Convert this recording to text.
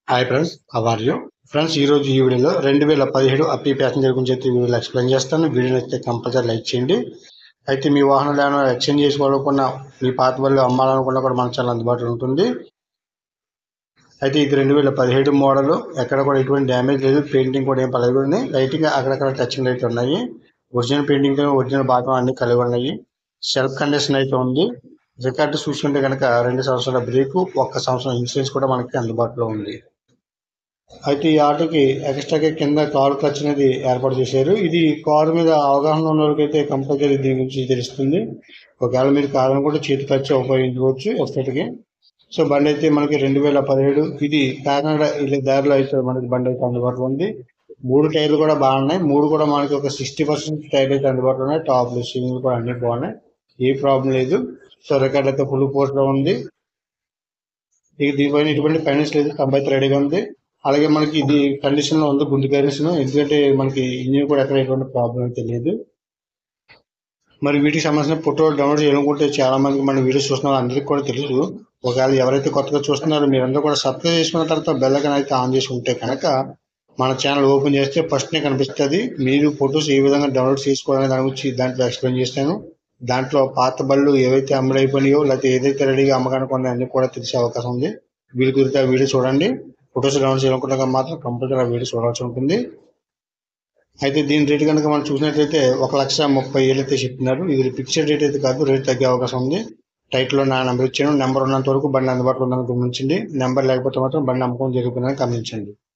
hi friends are you friends ఈ రోజు ఈ వీడియోలో రెండు వేల పదిహేడు అప్పి ప్యాసింజర్ గురించి అయితే ఈ వీడియోలో ఎక్స్ప్లెయిన్ చేస్తాను వీడియో నచ్చితే కంపల్సరీ లైక్ చేయండి అయితే మీ వాహనాలు ఏమైనా ఎక్స్చేంజ్ చేసుకోవాలనుకున్నా మీ పాత వాళ్ళు అమ్మాలనుకున్నా కూడా మన ఛానల్ అందుబాటులో ఉంటుంది అయితే ఇది రెండు వేల పదిహేడు మోడల్ ఎక్కడ కూడా ఎటువంటి డ్యామేజ్ లేదు పెయింటింగ్ కూడా ఏం పర్లేదు లైట్గా అక్కడక్కడ టచింగ్ అయితే ఉన్నాయి ఒరిజినల్ పెయింటింగ్ ఒరిజినల్ భాగం అన్ని కలిగి ఉన్నాయి సెల్ఫ్ కండిషన్ అయితే ఉంది రికార్డు చూసుకుంటే కనుక రెండు సంవత్సరాల బ్రేక్ ఒక్క సంవత్సరం ఇన్సూరెన్స్ కూడా మనకి అందుబాటులో ఉంది అయితే ఈ ఆటోకి ఎక్స్ట్రాగా కింద కారు క్లచ్ అనేది ఏర్పాటు చేశారు ఇది కారు మీద అవగాహన ఉన్న వాళ్ళకైతే కంపల్సరీ దీని గురించి తెలుస్తుంది ఒకవేళ మీరు కారు కూడా చేతి క్లచ్ ఉపయోగించుకోవచ్చు ఎక్స్ట్రాకి సో బండి అయితే మనకి రెండు వేల పదిహేడు ఇది కాకినాడ వెళ్ళే దారిలో అయితే మనకి బండి అయితే అందుబాటులో ఉంది మూడు టైర్లు కూడా బాగున్నాయి మూడు కూడా మనకి ఒక సిక్స్టీ పర్సెంట్ టైర్ అయితే అందుబాటులో ఉన్నాయి టాప్లు సీలింగ్ కూడా అన్ని బాగున్నాయి ఏ ప్రాబ్లం లేదు సో రికార్డ్ అయితే ఫుల్ పోర్ట్లో ఉంది ఇక దీనిపైన ఎటువంటి ఫైనాన్స్ లేదు తొంభై అయితే రెడీగా ఉంది అలాగే మనకి ఇది కండిషన్ లో ఉంది గుండు కండిషన్ ఎందుకంటే మనకి ఇంజిన్ కూడా ఎక్కడ ఎటువంటి ప్రాబ్లం అయితే లేదు మరి వీటికి సంబంధించిన ఫోటో డౌన్లోడ్ చేయాలనుకుంటే చాలా మందికి మన వీడియోస్ చూస్తున్నారు అందరికీ కూడా తెలుసు ఒకవేళ ఎవరైతే కొత్తగా చూస్తున్నారో మీరందరూ కూడా సబ్స్క్రైబ్ చేసుకున్న తర్వాత బెల్ ఐకాన్ అయితే ఆన్ చేసి ఉంటే కనుక మన ఛానల్ ఓపెన్ చేస్తే ఫస్ట్నే కనిపిస్తుంది మీరు ఫొటోస్ ఏ విధంగా డౌన్లోడ్ చేసుకోవాలనే దాని గురించి దాంట్లో ఎక్స్ప్లెయిన్ చేస్తాను దాంట్లో పాత బళ్ళు ఏవైతే అమలైపోయినాయో లేకపోతే ఏదైతే రెడీగా అమ్మకానికి ఉన్నాయో అన్ని కూడా తెలిసే అవకాశం ఉంది వీళ్ళు కుదిరితే ఆ వీడియో చూడండి ఫొటోస్ డౌన్లోడ్ చేయాలనుకుంటే మాత్రం కంపల్సరీ ఆ వీడియో చూడాల్సి ఉంటుంది అయితే దీని రేట్ కనుక మనం చూసినట్లయితే ఒక లక్ష ముప్పై ఏళ్ళు అయితే చెప్తున్నారు ఇది ఫిక్స్డ్ రేట్ అయితే కాదు రేట్ తగ్గే అవకాశం ఉంది టైట్లో నా నెంబర్ ఇచ్చాను నెంబర్ ఉన్నంత వరకు బండి అందుబాటులో ఉందని గమనించండి నెంబర్ లేకపోతే మాత్రం బండి అమ్మకం జరుగుతుందని గమనించండి